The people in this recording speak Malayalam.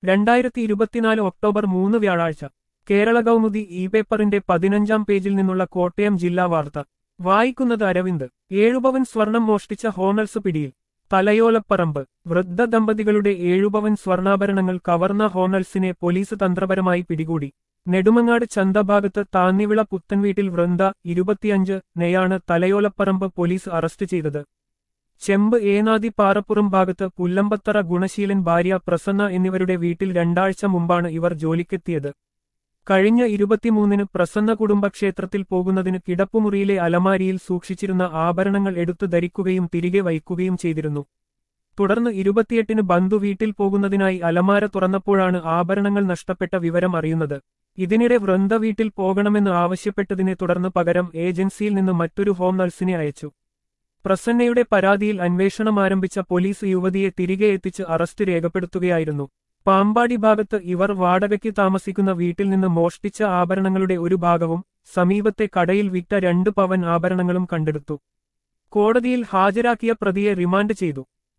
രണ്ടായിരത്തി ഇരുപത്തിനാല് ഒക്ടോബർ മൂന്ന് വ്യാഴാഴ്ച കേരള കൗമുദി ഇ പേപ്പറിന്റെ പതിനഞ്ചാം പേജിൽ നിന്നുള്ള കോട്ടയം ജില്ലാ വാർത്ത വായിക്കുന്നത് അരവിന്ദ് ഏഴുപവൻ സ്വർണം മോഷ്ടിച്ച ഹോണൽസ് പിടിയിൽ തലയോലപ്പറമ്പ് വൃദ്ധ ദമ്പതികളുടെ ഏഴുപവൻ സ്വർണ്ണാഭരണങ്ങൾ കവർന്ന ഹോണൽസിനെ പോലീസ് തന്ത്രപരമായി പിടികൂടി നെടുമങ്ങാട് ചന്തഭാഗത്ത് താന്നിവിള പുത്തൻവീട്ടിൽ വൃന്ദ ഇരുപത്തിയഞ്ച് നെയാണ് തലയോലപ്പറമ്പ് പോലീസ് അറസ്റ്റ് ചെയ്തത് ചെമ്പ് ഏനാദി പാറപ്പുറം ഭാഗത്ത് പുല്ലമ്പത്തറ ഗുണശീലൻ ഭാര്യ പ്രസന്ന എന്നിവരുടെ വീട്ടിൽ രണ്ടാഴ്ച മുമ്പാണ് ഇവർ ജോലിക്കെത്തിയത് കഴിഞ്ഞ ഇരുപത്തിമൂന്നിന് പ്രസന്ന കുടുംബക്ഷേത്രത്തിൽ പോകുന്നതിന് കിടപ്പുമുറിയിലെ അലമാരിയിൽ സൂക്ഷിച്ചിരുന്ന ആഭരണങ്ങൾ എടുത്തു ധരിക്കുകയും തിരികെ വയ്ക്കുകയും ചെയ്തിരുന്നു തുടർന്ന് ഇരുപത്തിയെട്ടിന് ബന്ധു വീട്ടിൽ പോകുന്നതിനായി അലമാര തുറന്നപ്പോഴാണ് ആഭരണങ്ങൾ നഷ്ടപ്പെട്ട വിവരം അറിയുന്നത് ഇതിനിടെ വൃന്ദ വീട്ടിൽ പോകണമെന്ന് ആവശ്യപ്പെട്ടതിനെ തുടർന്ന് പകരം ഏജൻസിയിൽ നിന്ന് മറ്റൊരു ഹോം നഴ്സിനെ അയച്ചു പ്രസന്നയുടെ പരാതിയിൽ അന്വേഷണം ആരംഭിച്ച പോലീസ് യുവതിയെ തിരികെ എത്തിച്ച് അറസ്റ്റ് രേഖപ്പെടുത്തുകയായിരുന്നു പാമ്പാടി ഭാഗത്ത് ഇവർ വാടകയ്ക്ക് താമസിക്കുന്ന വീട്ടിൽ നിന്ന് മോഷ്ടിച്ച ആഭരണങ്ങളുടെ ഒരു ഭാഗവും സമീപത്തെ കടയിൽ വിറ്റ രണ്ട് പവൻ ആഭരണങ്ങളും കണ്ടെടുത്തു കോടതിയിൽ ഹാജരാക്കിയ പ്രതിയെ റിമാൻഡ് ചെയ്തു